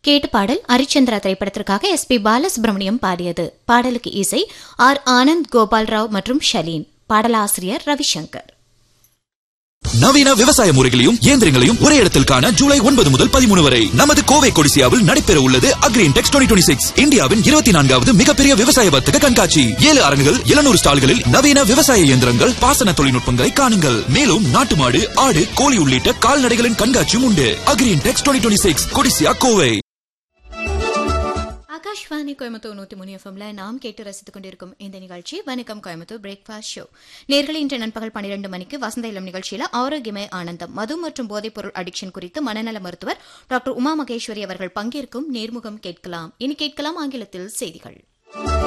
கேட்டு பாடல் ஹரிச்சந்திரா திரைப்படத்திற்காக எஸ் பி பாலசுப்ரமணியம் பாடியது பாடலுக்கு இசை ஆர் ஆனந்த் கோபால் ராவ் மற்றும் ஷலீன் பாடலாசிரியர் ரவிசங்கர் நவீன விவசாய முறைகளையும் இயந்திரங்களையும் ஒரே இடத்தில் காண ஜூலை ஒன்பது முதல் பதிமூணு வரை நமது கோவை கொடிசியாவில் நடைபெற உள்ளது அக்ரீன் டெக்ஸ் டுவெண்ட்டி சிக்ஸ் இந்தியாவின் இருபத்தி நான்காவது மிகப்பெரிய விவசாய வர்த்தக கண்காட்சி ஏழு அரங்குகள் எழுநூறு ஸ்டால்களில் நவீன விவசாய இயந்திரங்கள் பாசன தொழில்நுட்பங்களை காணுங்கள் மேலும் நாட்டு மாடு ஆடு கோழி உள்ளிட்ட கால்நடைகளின் கண்காட்சியும் உண்டு Agri Intex twenty six Codissia Kovai Akashvani Coimbatore நூத்தி மூணு எஃப்எம்ல நாம் கேட்டு ரசித்துக் கொண்டிருக்கும் இந்த நிகழ்ச்சி வணக்கம் கோயம்புத்தூர் பிரேக்ஃபாஸ்ட் ஷோ நேர்களை இன்று நண்பகல் பன்னிரண்டு மணிக்கு வசந்த இளம் நிகழ்ச்சியில ஆரோக்கியமே ஆனந்தம் மது மற்றும் போதைப்பொருள் அடிக்ஷன் குறித்து மனநல மருத்துவர் டாக்டர் உமா மகேஸ்வரி அவர்கள் பங்கேற்கும் நேர்முகம் கேட்கலாம் இனி கேட்கலாம் ஆங்கிலத்தில் செய்திகள்